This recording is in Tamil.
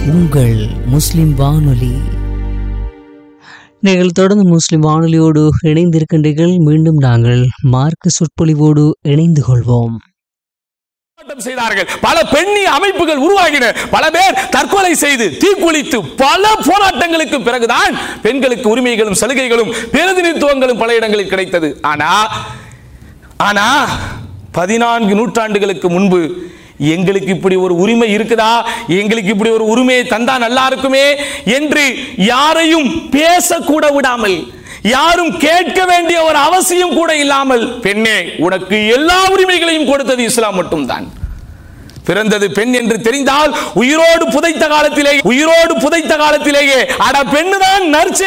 உங்கள் முஸ்லிம் வானொலி நீங்கள் தொடர்ந்து முஸ்லிம் வானொலியோடு இணைந்திருக்கின்றீர்கள் மீண்டும் நாங்கள் மார்க்க சொற்பொழிவோடு இணைந்து கொள்வோம் போராட்டம் செய்தார்கள் பல பெண்ணி அமைப்புகள் உருவாகின பல பேர் தற்கொலை செய்து தீக்குளித்து பல போராட்டங்களுக்கு பிறகுதான் பெண்களுக்கு உரிமைகளும் சலுகைகளும் பிரதிநிதித்துவங்களும் பல இடங்களில் கிடைத்தது ஆனா ஆனா பதினான்கு நூற்றாண்டுகளுக்கு முன்பு எங்களுக்கு இப்படி ஒரு உரிமை இருக்குதா எங்களுக்கு இப்படி ஒரு உரிமையை தந்தா நல்லா இருக்குமே என்று யாரையும் பேசக்கூட விடாமல் யாரும் கேட்க வேண்டிய ஒரு அவசியம் கூட இல்லாமல் பெண்ணே உனக்கு எல்லா உரிமைகளையும் கொடுத்தது இஸ்லாம் மட்டும்தான் பிறந்தது பெண் என்று தெரிந்தால் உயிரோடு புதைத்த காலத்திலேயே உயிரோடு புதைத்த காலத்திலேயே அட பெண்ணுதான் நற்செய்தி